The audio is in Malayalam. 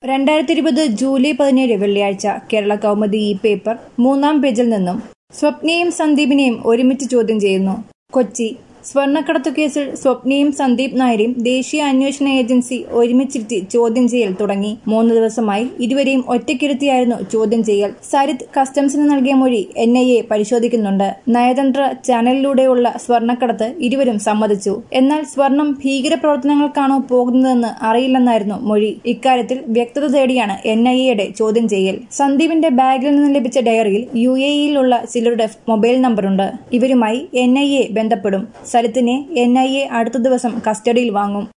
രണ്ടായിരത്തി ഇരുപത് ജൂലൈ പതിനേഴ് വെള്ളിയാഴ്ച കേരള കൗമുദി ഈ പേപ്പർ മൂന്നാം പേജിൽ നിന്നും സ്വപ്നയും സന്ദീപിനെയും ഒരുമിച്ച് ചോദ്യം ചെയ്യുന്നു കൊച്ചി സ്വർണ്ണക്കടത്തു കേസിൽ സ്വപ്നയും സന്ദീപ് നായരെയും ദേശീയ അന്വേഷണ ഏജൻസി ഒരുമിച്ചിരുത്തി ചോദ്യം ചെയ്യൽ തുടങ്ങി മൂന്ന് ദിവസമായി ഇരുവരെയും ഒറ്റയ്ക്കിരുത്തിയായിരുന്നു ചോദ്യം ചെയ്യൽ സരിത് കസ്റ്റംസിന് നൽകിയ മൊഴി എൻ ഐ എ പരിശോധിക്കുന്നുണ്ട് നയതന്ത്ര ചാനലിലൂടെയുള്ള സ്വർണ്ണക്കടത്ത് ഇരുവരും സമ്മതിച്ചു എന്നാൽ സ്വർണം ഭീകരപ്രവർത്തനങ്ങൾക്കാണോ പോകുന്നതെന്ന് അറിയില്ലെന്നായിരുന്നു മൊഴി ഇക്കാര്യത്തിൽ വ്യക്തത തേടിയാണ് എൻ ഐ എയുടെ ചോദ്യം ചെയ്യൽ സന്ദീപിന്റെ ബാഗിൽ നിന്ന് ലഭിച്ച ഡയറിയിൽ യു എ ഇയിലുള്ള ചിലരുടെ മൊബൈൽ നമ്പറുണ്ട് ഇവരുമായി എൻ ഐ എ ബന്ധപ്പെടും സരിത്തിനെ എൻ ഐ എ അടുത്ത ദിവസം കസ്റ്റഡിയിൽ വാങ്ങും